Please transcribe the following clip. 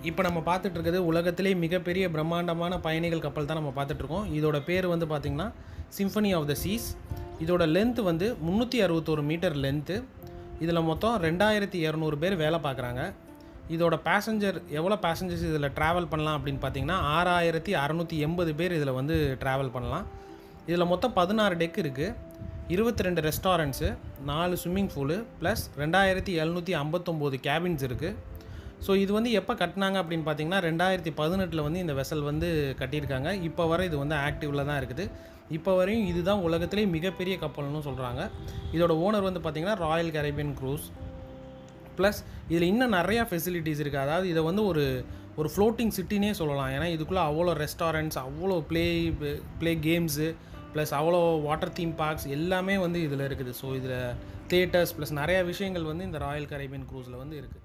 இப்போ நம்ம பார்த்துட்டு இருக்கிறது உலகத்திலே மிகப்பெரிய பிரம்மாண்டமான பயணிகள் கப்பல் தான் நம்ம பார்த்துட்ருக்கோம் இதோட பேர் வந்து பார்த்திங்கன்னா சிம்ஃபனி ஆஃப் த சீஸ் இதோட லென்த் வந்து முந்நூற்றி அறுபத்தோரு மீட்டர் லென்த்து இதில் மொத்தம் ரெண்டாயிரத்தி இரநூறு பேர் வேலை பார்க்குறாங்க இதோட பேசஞ்சர் எவ்வளோ பேசஞ்சர்ஸ் இதில் ட்ராவல் பண்ணலாம் அப்படின்னு பார்த்தீங்கன்னா ஆறாயிரத்தி அறநூற்றி எண்பது பேர் இதில் வந்து ட்ராவல் பண்ணலாம் இதில் மொத்தம் பதினாறு டெக் இருக்குது இருபத்தி ரெண்டு ரெஸ்டாரண்ட்ஸு நாலு ஸ்விம்மிங் பூலு ப்ளஸ் ரெண்டாயிரத்தி எழுநூற்றி ஐம்பத்தொம்போது கேபின்ஸ் இருக்குது ஸோ இது வந்து எப்போ கட்டினாங்க அப்படின்னு பார்த்தீங்கன்னா ரெண்டாயிரத்தி பதினெட்டில் வந்து இந்த வெசல் வந்து கட்டியிருக்காங்க இப்போ வரை இது வந்து ஆக்டிவில் தான் இருக்குது இப்போ வரையும் இதுதான் உலகத்திலே மிகப்பெரிய கப்பல்னு சொல்கிறாங்க இதோட ஓனர் வந்து பார்த்திங்கன்னா ராயல் கரேபியன் க்ரூஸ் ப்ளஸ் இதில் இன்னும் நிறையா ஃபெசிலிட்டிஸ் இருக்குது அதாவது இதை வந்து ஒரு ஒரு ஃப்ளோட்டிங் சிட்டினே சொல்லலாம் ஏன்னா இதுக்குள்ளே அவ்வளோ ரெஸ்டாரண்ட்ஸ் அவ்வளோ ப்ளே ப்ளே கேம்ஸு ப்ளஸ் அவ்வளோ வாட்டர் தீம் பார்க்ஸ் எல்லாமே வந்து இதில் இருக்குது ஸோ இதில் தேட்டர்ஸ் ப்ளஸ் நிறையா விஷயங்கள் வந்து இந்த ராயல் கரேபியன் க்ரூஸில் வந்து இருக்குது